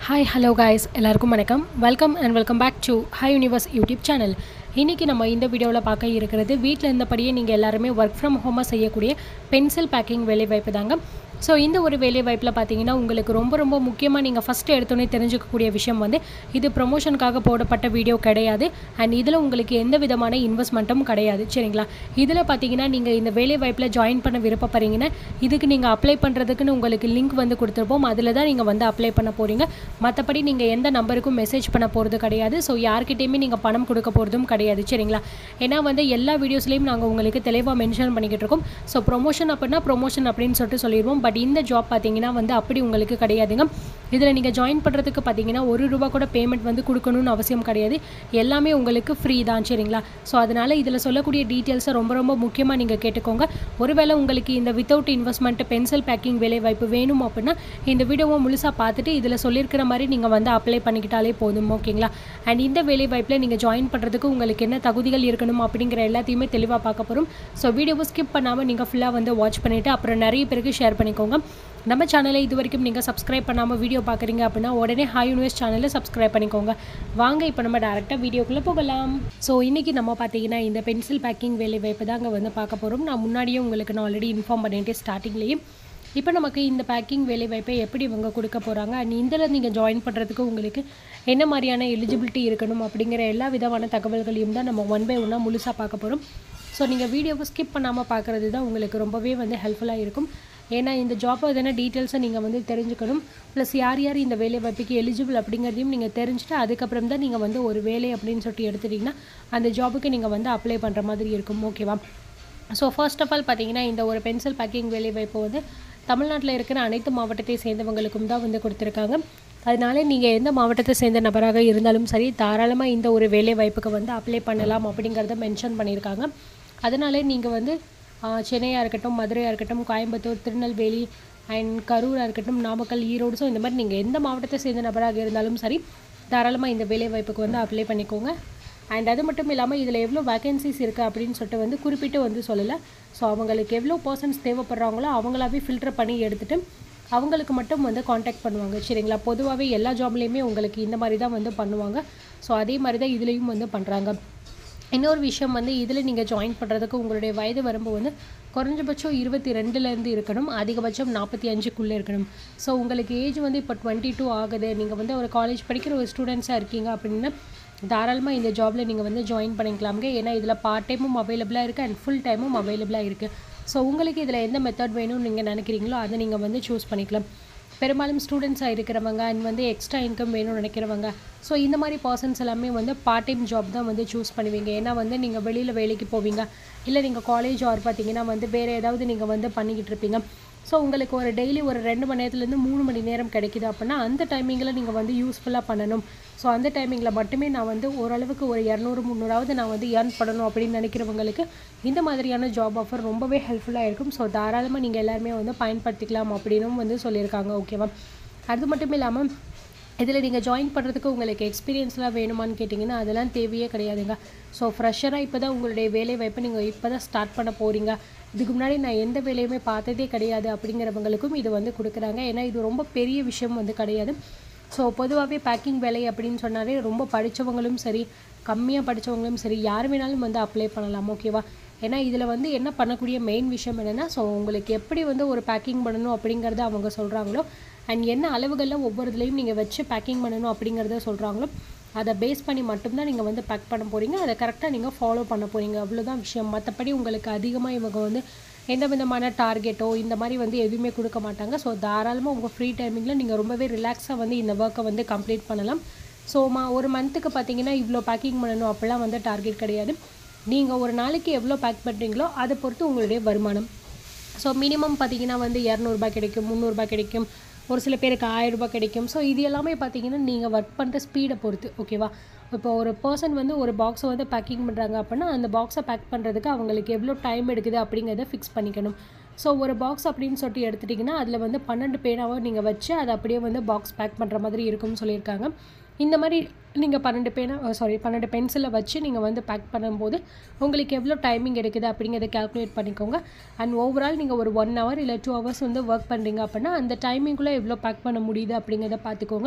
hi hello guys எல்லாருக்கும் வணக்கம் welcome and welcome back to hi universe YouTube channel இன்றைக்கி நம்ம இந்த வீடியோவில் பார்க்க இருக்கிறது வீட்டில் இருந்தபடியே நீங்கள் எல்லாருமே ஒர்க் ஃப்ரம் ஹோமாக செய்யக்கூடிய பென்சில் பேக்கிங் வேலைவாய்ப்பு தாங்க ஸோ இந்த ஒரு வேலைவாய்ப்பில் பார்த்தீங்கன்னா உங்களுக்கு ரொம்ப ரொம்ப முக்கியமாக நீங்கள் ஃபஸ்ட்டு எடுத்தோன்னே தெரிஞ்சுக்கக்கூடிய விஷயம் வந்து இது ப்ரொமோஷனுக்காக போடப்பட்ட வீடியோ கிடையாது அண்ட் இதில் உங்களுக்கு எந்த விதமான இன்வெஸ்ட்மெண்ட்டும் கிடையாது சரிங்களா இதில் பார்த்தீங்கன்னா நீங்கள் இந்த வேலைவாய்ப்பில் ஜாயின் பண்ண விருப்பப்படுறீங்கன்னா இதுக்கு நீங்கள் அப்ளை பண்ணுறதுக்குன்னு உங்களுக்கு லிங்க் வந்து கொடுத்துருப்போம் அதில் தான் நீங்கள் வந்து அப்ளை பண்ண போகிறீங்க மற்றபடி நீங்கள் எந்த நம்பருக்கும் மெசேஜ் பண்ண போகிறது கிடையாது ஸோ யார்கிட்டயுமே நீங்கள் பணம் கொடுக்க போகிறதும் கிடையாது சரிங்களா ஏன்னா வந்து எல்லா வீடியோஸ்லேயும் நாங்கள் உங்களுக்கு தெளிவாக மென்ஷன் பண்ணிக்கிட்டு இருக்கோம் ஸோ ப்ரொமோஷன் அப்படின்னா ப்ரொமோஷன் அப்படின்னு சொல்லிட்டு சொல்லிடுவோம் பட் இந்த ஜாப் பார்த்தீங்கன்னா வந்து அப்படி உங்களுக்கு கிடையாதுங்க இதில் நீங்கள் ஜாயின் பண்ணுறதுக்கு பார்த்தீங்கன்னா ஒரு ரூபா கூட பேமெண்ட் வந்து கொடுக்கணும்னு அவசியம் கிடையாது எல்லாமே உங்களுக்கு ஃப்ரீ தான் சரிங்களா ஸோ அதனால் இதில் சொல்லக்கூடிய டீட்டெயில்ஸை ரொம்ப ரொம்ப முக்கியமாக நீங்கள் கேட்டுக்கோங்க ஒருவேளை உங்களுக்கு இந்த வித்தவுட் இன்வெஸ்ட்மெண்ட் பென்சில் பேக்கிங் வேலை வாய்ப்பு வேணும் அப்படின்னா இந்த வீடியோவை முழுசாக பார்த்துட்டு இதில் சொல்லியிருக்கிற மாதிரி நீங்கள் வந்து அப்ளை பண்ணிக்கிட்டாலே போதும் ஓகேங்களா அண்ட் இந்த வேலை வாய்ப்பில் நீங்கள் ஜாயின் பண்ணுறதுக்கு உங்களுக்கு என்ன தகுதிகள் இருக்கணும் அப்படிங்கிற எல்லாத்தையுமே தெளிவாக பார்க்க போகிறோம் ஸோ வீடியோவை ஸ்கிப் பண்ணாமல் நீங்கள் ஃபுல்லாக வந்து வாட்ச் பண்ணிவிட்டு அப்புறம் நிறைய பேருக்கு ஷேர் பண்ணிக்கோங்க நம்ம சேனலை இது வரைக்கும் நீங்கள் சப்ஸ்கிரைப் பண்ணாமல் வீடியோ பார்க்குறீங்க அப்படின்னா உடனே ஹாய் யூனிவர்ஸ் சேனலை சப்ஸ்கிரைப் பண்ணிக்கோங்க வாங்க இப்போ நம்ம டேரெக்டாக வீடியோக்குள்ளே போகலாம் ஸோ இன்றைக்கி நம்ம பார்த்தீங்கன்னா இந்த பென்சில் பேக்கிங் வேலை வாய்ப்பு தாங்க வந்து பார்க்க போகிறோம் நான் முன்னாடியே உங்களுக்கு நான் ஆல்ரெடி இன்ஃபார்ம் பண்ணிட்டேன் ஸ்டார்டிங்லேயும் இப்போ நமக்கு இந்த பேக்கிங் வேலை வாய்ப்பை எப்படி இவங்க கொடுக்க போகிறாங்க அண்ட் இதில் நீங்கள் ஜாயின் பண்ணுறதுக்கு உங்களுக்கு என்ன மாதிரியான எலிஜிபிலிட்டி இருக்கணும் அப்படிங்கிற எல்லா விதமான தகவல்களையும் தான் நம்ம ஒன் பை ஒன்னாக முழுசாக பார்க்க போகிறோம் ஸோ நீங்கள் வீடியோவை ஸ்கிப் பண்ணாமல் பார்க்குறது தான் உங்களுக்கு ரொம்பவே வந்து ஹெல்ப்ஃபுல்லாக இருக்கும் ஏன்னா இந்த ஜாப் எதனா டீட்டெயில்ஸை நீங்கள் வந்து தெரிஞ்சுக்கணும் ப்ளஸ் யார் யார் இந்த வேலை வாய்ப்புக்கு எலிஜிபிள் அப்படிங்கிறதையும் நீங்கள் தெரிஞ்சுட்டு அதுக்கப்புறம் தான் நீங்கள் வந்து ஒரு வேலை அப்படின்னு சொல்லிட்டு எடுத்துட்டிங்கன்னா அந்த ஜாபுக்கு நீங்கள் வந்து அப்ளை பண்ணுற மாதிரி இருக்கும் ஓகேவா ஸோ ஃபர்ஸ்ட் ஆஃப் ஆல் பார்த்தீங்கன்னா இந்த ஒரு பென்சில் பேக்கிங் வேலை வாய்ப்பு வந்து தமிழ்நாட்டில் இருக்கிற அனைத்து மாவட்டத்தை சேர்ந்தவங்களுக்கும் தான் வந்து கொடுத்துருக்காங்க அதனால நீங்கள் எந்த மாவட்டத்தை சேர்ந்த நபராக இருந்தாலும் சரி தாராளமாக இந்த ஒரு வேலை வாய்ப்புக்கு வந்து அப்ளை பண்ணலாம் அப்படிங்கிறத மென்ஷன் பண்ணியிருக்காங்க அதனாலே நீங்கள் வந்து சென்னையாக இருக்கட்டும் மதுரையாக இருக்கட்டும் கோயம்புத்தூர் திருநெல்வேலி அண்ட் கரூராக இருக்கட்டும் நாமக்கல் ஈரோடு ஸோ இந்த மாதிரி நீங்கள் எந்த மாவட்டத்தை சேர்ந்த நபராக இருந்தாலும் சரி தாராளமாக இந்த வேலை வாய்ப்புக்கு வந்து அப்ளை பண்ணிக்கோங்க அண்ட் அது மட்டும் இல்லாமல் இதில் எவ்வளோ வேகன்சிஸ் இருக்குது அப்படின்னு சொல்லிட்டு வந்து குறிப்பிட்டு வந்து சொல்லலை ஸோ அவங்களுக்கு எவ்வளோ பர்சன்ஸ் தேவைப்படுறாங்களோ அவங்களாவே ஃபில்டர் பண்ணி எடுத்துகிட்டு அவங்களுக்கு மட்டும் வந்து காண்டாக்ட் பண்ணுவாங்க சரிங்களா பொதுவாகவே எல்லா ஜாப்லேயுமே உங்களுக்கு இந்த மாதிரி தான் வந்து பண்ணுவாங்க ஸோ அதே மாதிரி தான் இதுலேயும் வந்து பண்ணுறாங்க இன்னொரு விஷயம் வந்து இதில் நீங்கள் ஜாயின் பண்ணுறதுக்கு உங்களுடைய வயது வரம்பு வந்து குறைஞ்சபட்சம் இருபத்தி ரெண்டுலேருந்து இருக்கணும் அதிகபட்சம் நாற்பத்தி அஞ்சுக்குள்ளே இருக்கணும் ஸோ உங்களுக்கு ஏஜ் வந்து இப்போ டுவெண்ட்டி டூ ஆகுது நீங்கள் வந்து ஒரு காலேஜ் படிக்கிற ஒரு ஸ்டூடெண்ட்ஸாக இருக்கீங்க அப்படின்னா தாராளமாக இந்த ஜாபில் நீங்கள் வந்து ஜாயின் பண்ணிக்கலாமுங்க ஏன்னா இதில் பார்ட் டைமும் அவைலபிளாக இருக்குது அண்ட் ஃபுல் டைமும் அவைலபிளாக இருக்குது ஸோ உங்களுக்கு இதில் எந்த மெத்தட் வேணும்னு நீங்கள் நினைக்கிறீங்களோ அதை நீங்கள் வந்து சூஸ் பண்ணிக்கலாம் பெரும்பாலும் ஸ்டூடெண்ட்ஸாக இருக்கிறவங்க அண்ட் வந்து எக்ஸ்ட்ரா இன்கம் வேணும்னு நினைக்கிறவங்க ஸோ இந்த மாதிரி பர்சன்ஸ் எல்லாமே வந்து பார்ட் டைம் ஜாப் தான் வந்து சூஸ் பண்ணுவீங்க ஏன்னா வந்து நீங்கள் வெளியில் வேலைக்கு போவீங்க இல்லை நீங்கள் காலேஜ் ஆர் பார்த்தீங்கன்னா வந்து வேறு ஏதாவது நீங்கள் வந்து பண்ணிக்கிட்டு இருப்பீங்க ஸோ உங்களுக்கு ஒரு டெய்லி ஒரு ரெண்டு மணி நேரத்துலேருந்து மூணு மணி நேரம் கிடைக்குது அப்படின்னா அந்த டைமிங்கில் நீங்கள் வந்து யூஸ்ஃபுல்லாக பண்ணணும் ஸோ அந்த டைமிங்கில் மட்டுமே நான் வந்து ஓரளவுக்கு ஒரு இரநூறு முந்நூறாவது நான் வந்து ஏர்ன் பண்ணணும் அப்படின்னு நினைக்கிறவங்களுக்கு இந்த மாதிரியான ஜாப் ஆஃபர் ரொம்பவே ஹெல்ப்ஃபுல்லாக இருக்கும் ஸோ தாராளமாக நீங்கள் எல்லாருமே வந்து பயன்படுத்திக்கலாம் அப்படின்னும் வந்து சொல்லியிருக்காங்க ஓகேவா அது மட்டும் இல்லாமல் இதில் நீங்கள் ஜாயின் பண்ணுறதுக்கு உங்களுக்கு எக்ஸ்பீரியன்ஸ்லாம் வேணுமான்னு கேட்டிங்கன்னா அதெல்லாம் தேவையே கிடையாதுங்க ஸோ ஃப்ரெஷராக இப்போ தான் உங்களுடைய வேலை வாய்ப்பை நீங்கள் இப்போ தான் ஸ்டார்ட் பண்ண போகிறீங்க இதுக்கு முன்னாடி நான் எந்த வேலையுமே பார்த்ததே கிடையாது அப்படிங்கிறவங்களுக்கும் இது வந்து கொடுக்குறாங்க ஏன்னா இது ரொம்ப பெரிய விஷயம் வந்து கிடையாது ஸோ பொதுவாகவே பேக்கிங் வேலை அப்படின்னு சொன்னாலே ரொம்ப படித்தவங்களும் சரி கம்மியாக படித்தவங்களும் சரி யார் வேணாலும் வந்து அப்ளை பண்ணலாம் ஓகேவா ஏன்னா இதில் வந்து என்ன பண்ணக்கூடிய மெயின் விஷயம் என்னென்னா ஸோ உங்களுக்கு எப்படி வந்து ஒரு பேக்கிங் பண்ணணும் அப்படிங்கிறத அவங்க சொல்கிறாங்களோ அண்ட் என்ன அளவுகளில் ஒவ்வொரு இதுலேயும் நீங்கள் வச்சு பேக்கிங் பண்ணணும் அப்படிங்கிறத சொல்கிறாங்களோ அதை பேஸ் பண்ணி மட்டும்தான் நீங்கள் வந்து பேக் பண்ண போகிறீங்க அதை கரெக்டாக நீங்கள் ஃபாலோ பண்ண போகிறீங்க அவ்வளோதான் விஷயம் மற்றபடி உங்களுக்கு அதிகமாக இவங்க வந்து எந்த விதமான டார்கெட்டோ இந்த மாதிரி வந்து எதுவுமே கொடுக்க மாட்டாங்க ஸோ தாராளமாக உங்கள் ஃப்ரீ டைமிங்கில் நீங்கள் ரொம்பவே ரிலாக்ஸாக வந்து இந்த ஒர்க்கை வந்து கம்ப்ளீட் பண்ணலாம் ஸோ மா ஒரு மந்த்துக்கு பார்த்தீங்கன்னா இவ்வளோ பேக்கிங் பண்ணணும் அப்படிலாம் வந்து டார்கெட் கிடையாது நீங்கள் ஒரு நாளைக்கு எவ்வளோ பேக் பண்ணுறீங்களோ அதை பொறுத்து உங்களுடைய வருமானம் ஸோ மினிமம் பார்த்தீங்கன்னா வந்து இரநூறுபா கிடைக்கும் முந்நூறுபா கிடைக்கும் ஒரு சில பேருக்கு ஆயிரரூபா கிடைக்கும் ஸோ இது எல்லாமே பார்த்தீங்கன்னா நீங்கள் ஒர்க் பண்ணுற ஸ்பீடை பொறுத்து ஓகேவா இப்போ ஒரு பர்சன் வந்து ஒரு பாக்ஸை வந்து பேக்கிங் பண்ணுறாங்க அப்படின்னா அந்த பாக்ஸை பேக் பண்ணுறதுக்கு அவங்களுக்கு எவ்வளோ டைம் எடுக்குது அப்படிங்கிறத ஃபிக்ஸ் பண்ணிக்கணும் ஸோ ஒரு பாக்ஸ் அப்படின்னு சொல்லிட்டு எடுத்துட்டிங்கன்னா அதில் வந்து பன்னெண்டு பேனாவை நீங்கள் வச்சு அதை அப்படியே வந்து பாக்ஸ் பேக் பண்ணுற மாதிரி இருக்கும்னு சொல்லியிருக்காங்க இந்த மாதிரி நீங்கள் பன்னெண்டு பேனா சாரி பன்னெண்டு பென்சிலை வச்சு நீங்கள் வந்து பேக் பண்ணும்போது உங்களுக்கு எவ்வளோ டைமிங் எடுக்குது அப்படிங்கிறத கால்குலேட் பண்ணிக்கோங்க அண்ட் ஓவரால் நீங்கள் ஒரு ஒன் ஹவர் இல்லை டூ ஹவர்ஸ் வந்து ஒர்க் பண்ணுறீங்க அப்படின்னா அந்த டைமிங்குள்ளே எவ்வளோ பேக் பண்ண முடியுது அப்படிங்கிறத பார்த்துக்கோங்க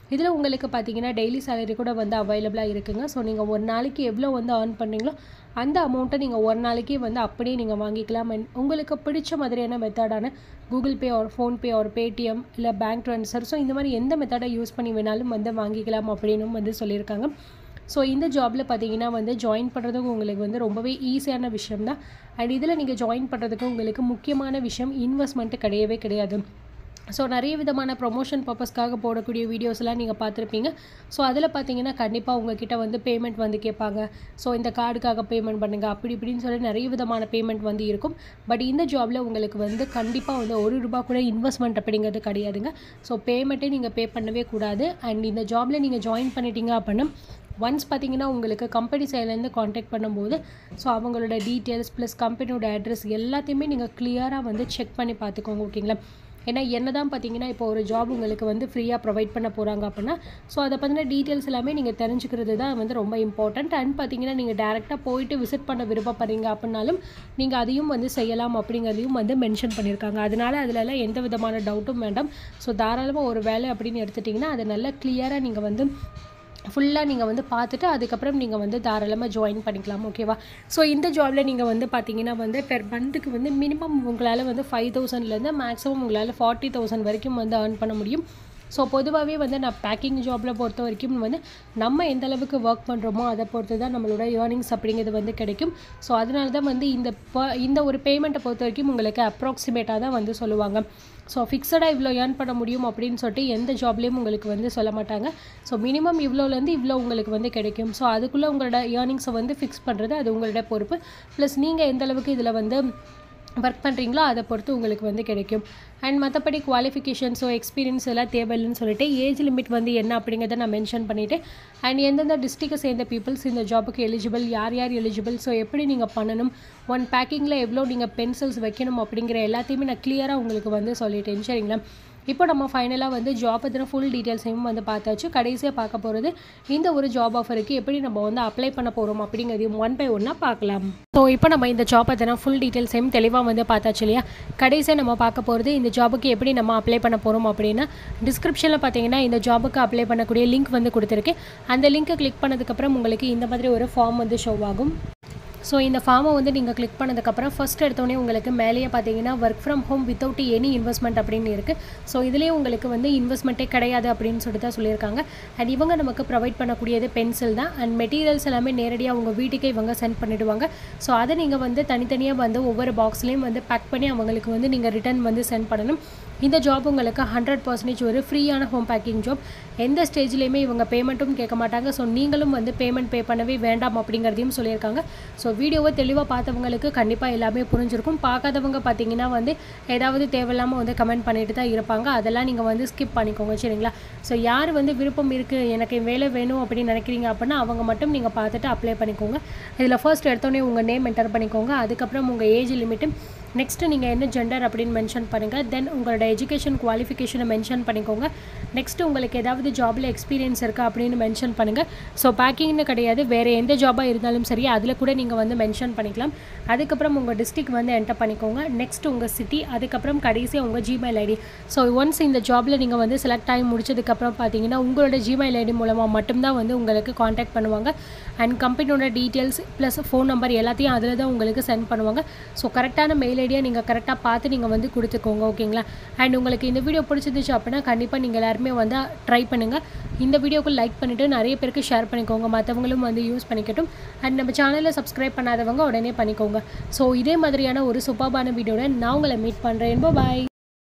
இதில் உங்களுக்கு பார்த்தீங்கன்னா டெய்லி சேலரி கூட வந்து அவைலபிளாக இருக்குங்க ஸோ நீங்கள் ஒரு நாளைக்கு எவ்வளோ வந்து ஏர்ன் பண்ணுறீங்களோ அந்த அமௌண்ட்டை நீங்கள் ஒரு நாளைக்கு வந்து அப்படியே நீங்கள் வாங்கிக்கலாம் And உங்களுக்கு பிடிச்ச மாதிரியான மெத்தடான கூகுள் பே ஒரு ஃபோன்பே ஒரு பேடிஎம் இல்லை பேங்க் ட்ரான்ஸ்ஃபர் ஸோ இந்த மாதிரி எந்த மெத்தடை யூஸ் பண்ணி வேணாலும் வந்து வாங்கிக்கலாம் அப்படின்னும் வந்து சொல்லியிருக்காங்க ஸோ இந்த ஜாபில் பார்த்தீங்கன்னா வந்து ஜாயின் பண்ணுறதுக்கு உங்களுக்கு வந்து ரொம்பவே ஈஸியான விஷயம் தான் அண்ட் இதில் நீங்கள் ஜாயின் பண்ணுறதுக்கு உங்களுக்கு முக்கியமான விஷயம் இன்வெஸ்ட்மெண்ட்டு கிடையவே கிடையாது ஸோ நிறைய விதமான ப்ரொமோஷன் பர்பஸ்க்காக போடக்கூடிய வீடியோஸ்லாம் நீங்கள் பார்த்துருப்பீங்க ஸோ அதில் பார்த்தீங்கன்னா கண்டிப்பாக உங்ககிட்ட வந்து பேமெண்ட் வந்து கேட்பாங்க ஸோ இந்த கார்டுக்காக பேமெண்ட் பண்ணுங்கள் அப்படி இப்படின்னு சொல்லி நிறைய விதமான பேமெண்ட் வந்து இருக்கும் பட் இந்த ஜாபில் உங்களுக்கு வந்து கண்டிப்பாக வந்து ஒரு ரூபா கூட இன்வெஸ்ட்மெண்ட் அப்படிங்கிறது கிடையாதுங்க ஸோ பேமெண்ட்டே நீங்கள் பே பண்ணவே கூடாது அண்ட் இந்த ஜாபில் நீங்கள் ஜாயின் பண்ணிட்டீங்க அப்படின்னா ஒன்ஸ் பார்த்தீங்கன்னா உங்களுக்கு கம்பெனி சைட்லேருந்து காண்டாக்ட் பண்ணும்போது ஸோ அவங்களோட டீட்டெயில்ஸ் ப்ளஸ் கம்பெனியோட அட்ரஸ் எல்லாத்தையுமே நீங்கள் கிளியராக வந்து செக் பண்ணி பார்த்துக்கோங்க ஓகேங்களா ஏன்னா என்ன தான் பார்த்தீங்கன்னா இப்போ ஒரு ஜாப் உங்களுக்கு வந்து ஃப்ரீயாக ப்ரொவைட் பண்ண போகிறாங்க அப்படின்னா ஸோ அதை பற்றின டீட்டெயில்ஸ் எல்லாமே நீங்கள் தெரிஞ்சுக்கிறது தான் வந்து ரொம்ப இம்பார்ட்டண்ட் அண்ட் பார்த்தீங்கன்னா நீங்கள் டேரெக்டாக போயிட்டு விசிட் பண்ண விருப்பப்படுறீங்க அப்படின்னாலும் நீங்கள் அதையும் வந்து செய்யலாம் அப்படிங்கிறதையும் வந்து மென்ஷன் பண்ணியிருக்காங்க அதனால அதிலலாம் எந்த விதமான டவுட்டும் வேண்டாம் ஸோ தாராளமாக ஒரு வேலை அப்படின்னு எடுத்துட்டிங்கன்னா அதை நல்லா கிளியராக நீங்கள் வந்து ஃபுல்லாக நீங்கள் வந்து பார்த்துட்டு அதுக்கப்புறம் நீங்கள் வந்து தாராளமாக ஜாயின் பண்ணிக்கலாம் ஓகேவா ஸோ இந்த ஜாபில் நீங்கள் வந்து பார்த்தீங்கன்னா வந்து பெர் மந்த்துக்கு வந்து மினிமம் உங்களால் வந்து ஃபைவ் தௌசண்ட்லேருந்து மேக்ஸிமம் உங்களால் ஃபார்ட்டி தௌசண்ட் வரைக்கும் வந்து ஏர்ன் பண்ண முடியும் ஸோ பொதுவாகவே வந்து நான் பேக்கிங் ஜாபில் பொறுத்த வரைக்கும் வந்து நம்ம எந்த அளவுக்கு ஒர்க் பண்ணுறோமோ அதை பொறுத்து தான் நம்மளோட ஏர்னிங்ஸ் அப்படிங்கிறது வந்து கிடைக்கும் ஸோ அதனால தான் வந்து இந்த ப- இந்த ஒரு பேமெண்ட்டை பொறுத்த வரைக்கும் உங்களுக்கு அப்ராக்சிமேட்டாக தான் வந்து சொல்லுவாங்க ஸோ ஃபிக்ஸடாக இவ்வளோ ஏர்ன் பண்ண முடியும் அப்படின்னு சொல்லிட்டு எந்த ஜாப்லேயும் உங்களுக்கு வந்து சொல்ல மாட்டாங்க ஸோ மினிமம் இவ்வளோலேருந்து இவ்வளோ உங்களுக்கு வந்து கிடைக்கும் ஸோ அதுக்குள்ளே உங்களோட ஏர்னிங்ஸை வந்து ஃபிக்ஸ் பண்ணுறது அது உங்களோட பொறுப்பு ப்ளஸ் நீங்கள் எந்த அளவுக்கு இதில் வந்து ஒர்க் பண்ணுறீங்களோ அதை பொறுத்து உங்களுக்கு வந்து கிடைக்கும் அண்ட் மற்றபடி குவாலிஃபிகேஷன்ஸோ எக்ஸ்பீரியன்ஸ் எல்லாம் தேவையில்லைன்னு சொல்லிட்டு ஏஜ் லிமிட் வந்து என்ன அப்படிங்கிறத நான் மென்ஷன் பண்ணிவிட்டு அண்ட் எந்தெந்த டிஸ்ட்ரிக்டை சேர்ந்த பீப்புள்ஸ் இந்த ஜாபுக்கு எலிஜிபிள் யார் யார் எலிஜிபிள் ஸோ எப்படி நீங்கள் பண்ணணும் ஒன் பேக்கிங்கில் எவ்வளோ நீங்கள் பென்சில்ஸ் வைக்கணும் அப்படிங்கிற எல்லாத்தையுமே நான் கிளியராக உங்களுக்கு வந்து சொல்லிட்டேன் சரிங்களா இப்போ நம்ம ஃபைனலாக வந்து ஜாப் பற்றின ஃபுல் டீட்டெயில்ஸையும் வந்து பார்த்தாச்சு கடைசியாக பார்க்க போகிறது இந்த ஒரு ஜாப் ஆஃபருக்கு எப்படி நம்ம வந்து அப்ளை பண்ண போகிறோம் அப்படிங்கிறதையும் ஒன் பை ஒன்னாக பார்க்கலாம் ஸோ இப்போ நம்ம இந்த ஜாப் பற்றின ஃபுல் டீட்டெயில்ஸையும் தெளிவாக வந்து பார்த்தாச்சு இல்லையா கடைசியாக நம்ம பார்க்க போகிறது இந்த ஜாபுக்கு எப்படி நம்ம அப்ளை பண்ண போகிறோம் அப்படின்னா டிஸ்கிரிப்ஷனில் பார்த்தீங்கன்னா இந்த ஜாபுக்கு அப்ளை பண்ணக்கூடிய லிங்க் வந்து கொடுத்துருக்கேன் அந்த லிங்க்கை கிளிக் பண்ணதுக்கப்புறம் உங்களுக்கு இந்த மாதிரி ஒரு ஃபார்ம் வந்து ஷோ ஆகும் ஸோ இந்த ஃபார்மை வந்து நீங்கள் கிளிக் பண்ணதுக்கப்புறம் ஃபஸ்ட் எடுத்தோடனே உங்களுக்கு மேலேயே பார்த்தீங்கன்னா work from home without any investment அப்படின்னு இருக்குது ஸோ இதுலேயே உங்களுக்கு வந்து இன்வெஸ்ட்மெண்ட்டே கிடையாது அப்படின்னு சொல்லிட்டு தான் சொல்லியிருக்காங்க அண்ட் இவங்க நமக்கு ப்ரொவைட் பண்ணக்கூடியது பென்சில் தான் அண்ட் மெட்டீரியல்ஸ் எல்லாமே நேரடியாக உங்கள் வீட்டுக்கே இவங்க சென்ட் பண்ணிடுவாங்க ஸோ அதை நீங்கள் வந்து தனித்தனியாக வந்து ஒவ்வொரு பாக்ஸ்லேயும் வந்து பேக் பண்ணி அவங்களுக்கு வந்து நீங்கள் ரிட்டர்ன் வந்து சென்ட் பண்ணணும் இந்த ஜாப் உங்களுக்கு ஹண்ட்ரட் பர்சன்டேஜ் ஒரு ஃப்ரீயான ஹோம் பேக்கிங் ஜாப் எந்த ஸ்டேஜ்லேயுமே இவங்க பேமெண்ட்டும் கேட்க மாட்டாங்க ஸோ நீங்களும் வந்து பேமெண்ட் பே பண்ணவே வேண்டாம் அப்படிங்கிறதையும் சொல்லியிருக்காங்க ஸோ வீடியோவை தெளிவாக பார்த்தவங்களுக்கு கண்டிப்பாக எல்லாமே புரிஞ்சிருக்கும் பார்க்காதவங்க பார்த்தீங்கன்னா வந்து ஏதாவது தேவையில்லாமல் வந்து கமெண்ட் பண்ணிட்டு தான் இருப்பாங்க அதெல்லாம் நீங்கள் வந்து ஸ்கிப் பண்ணிக்கோங்க சரிங்களா ஸோ யார் வந்து விருப்பம் இருக்குது எனக்கு வேலை வேணும் அப்படின்னு நினைக்கிறீங்க அப்படின்னா அவங்க மட்டும் நீங்கள் பார்த்துட்டு அப்ளை பண்ணிக்கோங்க இதில் ஃபர்ஸ்ட் எடுத்தோடனே உங்கள் நேம் என்டர் பண்ணிக்கோங்க அதுக்கப்புறம் உங்கள் ஏஜ் லிமிட்டு நெக்ஸ்ட்டு நீங்கள் என்ன ஜெண்டர் அப்படின்னு மென்ஷன் பண்ணுங்கள் தென் உங்களோட எஜுகேஷன் குவாலிஃபிகேஷனை மென்ஷன் பண்ணிக்கோங்க நெக்ஸ்ட் உங்களுக்கு ஏதாவது ஜாபில் எக்ஸ்பீரியன்ஸ் இருக்கா அப்படின்னு மென்ஷன் பண்ணுங்கள் ஸோ பேக்கிங்னு கிடையாது வேறு எந்த ஜாபாக இருந்தாலும் சரி அதில் கூட நீங்கள் வந்து மென்ஷன் பண்ணிக்கலாம் அதுக்கப்புறம் உங்கள் டிஸ்ட்ரிக் வந்து என்டர் பண்ணிக்கோங்க நெக்ஸ்ட் உங்கள் சிட்டி அதுக்கப்புறம் கடைசியாக உங்கள் ஜிமெயில் ஐடி ஸோ ஒன்ஸ் இந்த ஜாபில் நீங்கள் வந்து செலக்ட் ஆகி முடிச்சதுக்கப்புறம் பார்த்தீங்கன்னா உங்களோட ஜிமெயில் ஐடி மூலமாக மட்டும்தான் வந்து உங்களுக்கு காண்டாக்ட் பண்ணுவாங்க அண்ட் கம்பெனியோட டீட்டெயில்ஸ் ப்ளஸ் ஃபோன் நம்பர் எல்லாத்தையும் அதில் தான் உங்களுக்கு சென்ட் பண்ணுவாங்க ஸோ கரெக்டான மெயில் ஐடியை நீங்கள் கரெக்டாக பார்த்து நீங்கள் வந்து கொடுத்துக்கோங்க ஓகேங்களா அண்ட் உங்களுக்கு இந்த வீடியோ பிடிச்சிருந்துச்சு அப்படின்னா கண்டிப்பாக நீங்கள் எல்லாருமே வந்து ட்ரை பண்ணுங்கள் இந்த வீடியோக்கு லைக் பண்ணிவிட்டு நிறைய பேருக்கு ஷேர் பண்ணிக்கோங்க மற்றவங்களும் வந்து யூஸ் பண்ணிக்கட்டும் அண்ட் நம்ம சேனலில் சப்ஸ்கிரைப் பண்ணாதவங்க உடனே பண்ணிக்கோங்க ஸோ இதே மாதிரியான ஒரு சூப்பர்பான வீடியோட நான் உங்களை மீட் பண்ணுறேன் பாய்